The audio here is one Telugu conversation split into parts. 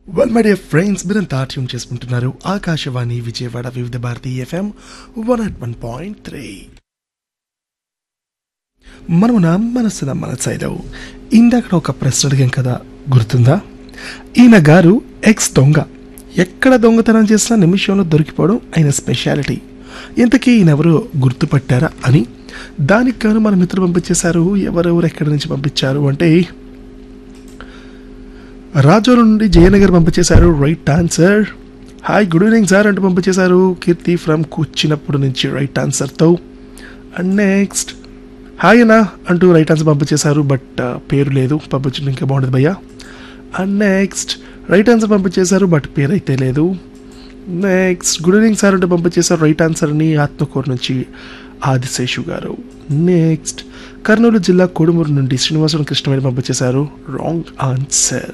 వెల్ మై డియర్ ఫ్రెండ్స్ మీరంతా ట్యూన్ చేసుకుంటున్నారు Akashvani Vijayawada Vividh Bharati FM one at one point three మనమున మనసున మనసైలో ఇందాక ఒక ప్రశ్న అడిగాం కదా గుర్తుందా ఈయన గారు ఎక్స్ దొంగ ఎక్కడ దొంగతనం చేసినా నిమిషంలో దొరికిపోవడం ఆయన స్పెషాలిటీ ఇంతకీ ఈయనెవరు గుర్తుపట్టారా అని దానికి గాను మన మిత్రులు పంపించేశారు ఎవరెవరు ఎక్కడి నుంచి పంపించారు అంటే రాజోలు నుండి జయనగర్ పంపించేశారు right answer hi good evening sir అంటూ పంపించేశారు కీర్తి ఫ్రమ్ కూర్చున్నప్పుడు నుంచి రైట్ ఆన్సర్తో అండ్ నెక్స్ట్ హాయ్ అన్నా అంటూ రైట్ ఆన్సర్ పంపించేశారు బట్ పేరు లేదు పంపించడం ఇంకా బాగుంటుంది భయ్యా అండ్ నెక్స్ట్ రైట్ ఆన్సర్ పంపించేశారు బట్ పేరు అయితే లేదు నెక్స్ట్ గుడ్ ఈవినింగ్ సార్ అంటూ పంపించేశారు రైట్ ఆన్సర్ని ఆత్మకూరు నుంచి ఆదిశేషు గారు నెక్స్ట్ కర్నూలు జిల్లా కొడుమూరు నుండి శ్రీనివాసులు కృష్ణవేణి పంపించేశారు రాంగ్ ఆన్సర్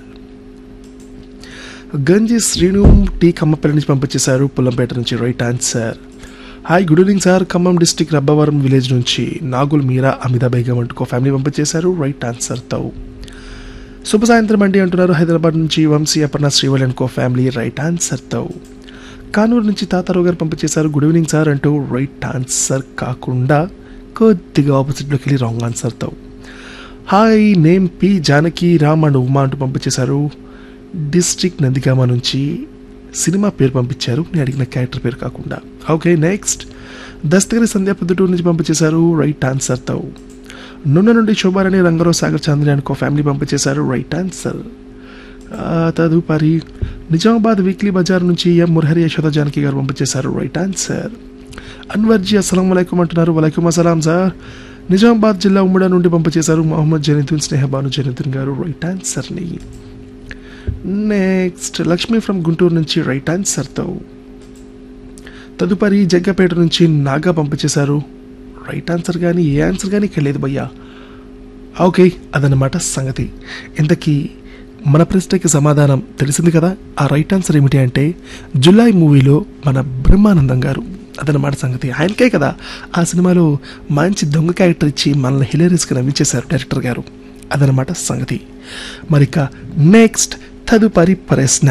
గంజి శ్రీను టీ కమ్మపల్లి నుంచి పంపించేశారు పుల్లంపేట నుంచి right answer hi good evening sir Khammam district Rabbavaram village నుంచి నాగుల్ మీరా అమితా బేగం అంటూ ఫ్యామిలీ పంపించేశారు రైట్ ఆన్సర్తో శుభ సాయంత్రం అండి అంటున్నారు హైదరాబాద్ నుంచి Vamsi Aparna Srival and co family right ఆన్సర్తో కానూరు నుంచి తాతారావు గారు పంపించేశారు గుడ్ ఈవినింగ్ సార్ అంటూ రైట్ ఆన్సర్ కాకుండా కొద్దిగా ఆపోజిట్లోకి వెళ్ళి రాంగ్ ఆన్సర్తో hi name P Janaki Ram and Uma అంటూ పంపించేశారు డిస్ట్రిక్ట్ నందిగామ నుంచి సినిమా పేరు పంపించారు నేను అడిగిన క్యారెక్టర్ పేరు కాకుండా ఓకే నెక్స్ట్ దస్తగిరి సంధ్యా పొద్దుటూరు నుంచి పంపించేశారు రైట్ ఆన్సర్తో నున్న నుండి శోభారాణి రంగారావు సాగర్ చంద్ర అనుకో ఫ్యామిలీ పంపించేశారు రైట్ ఆన్సర్ ఆ, తదుపరి నిజామాబాద్ వీక్లీ బజార్ నుంచి ఎం మురహరి యశోద జానకి గారు పంపించేశారు రైట్ ఆన్సర్ అన్వర్జీ అస్సలం వలైకుం అంటున్నారు వలైకుం అసలాం సార్ నిజామాబాద్ జిల్లా ఉమ్మడి నుండి పంపించేశారు మొహమ్మద్ జనీతున్ స్నేహబాను జనీతున్ గారు రైట్ ఆన్సర్ని నెక్స్ట్ లక్ష్మి ఫ్రమ్ గుంటూరు నుంచి రైట్ ఆన్సర్తో తదుపరి జగ్గపేట నుంచి నాగా పంపించేశారు రైట్ ఆన్సర్ కానీ ఏ ఆన్సర్ కానీ ఇక్కడ లేదు భయ్యా ఓకే అదనమాట సంగతి ఇంతకీ మన ప్రశ్నకి సమాధానం తెలిసింది కదా ఆ రైట్ ఆన్సర్ ఏమిటి అంటే జులై మూవీలో మన బ్రహ్మానందం గారు అదనమాట సంగతి ఆయనకే కదా ఆ సినిమాలో మంచి దొంగ క్యారెక్టర్ ఇచ్చి మనల్ని హిలేరియస్గా నవ్వించేశారు డైరెక్టర్ గారు అదనమాట సంగతి మరిక నెక్స్ట్ తదుపరి ప్రశ్న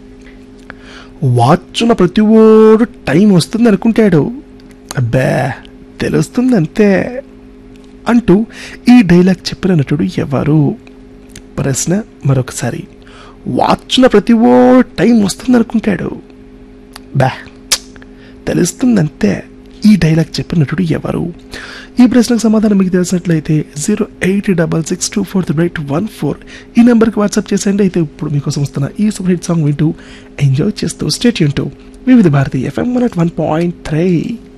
వాచున ప్రతి ఓడు టైం వస్తుంది అనుకుంటాడు అబ్బా తెలుస్తుంది అంతే అంటూ ఈ డైలాగ్ చెప్పిన నటుడు ఎవరు ప్రశ్న మరొకసారి వాచున ప్రతి ఓ టైం వస్తుంది అనుకుంటాడు బా తెలుస్తుందంతే ఈ డైలాగ్ చెప్పిన నటుడు ఎవరు ఈ ప్రశ్నకు సమాధానం మీకు తెలిసినట్లయితే zero eight double six two four three eight one four ఈ నెంబర్కి వాట్సాప్ చేసేయండి అయితే ఇప్పుడు మీకోసం వస్తున్న ఈ సూపర్ హిట్ సాంగ్ వింటూ ఎంజాయ్ చేస్తూ స్టేట్ యూన్ Vividh Bharati FM one at one point three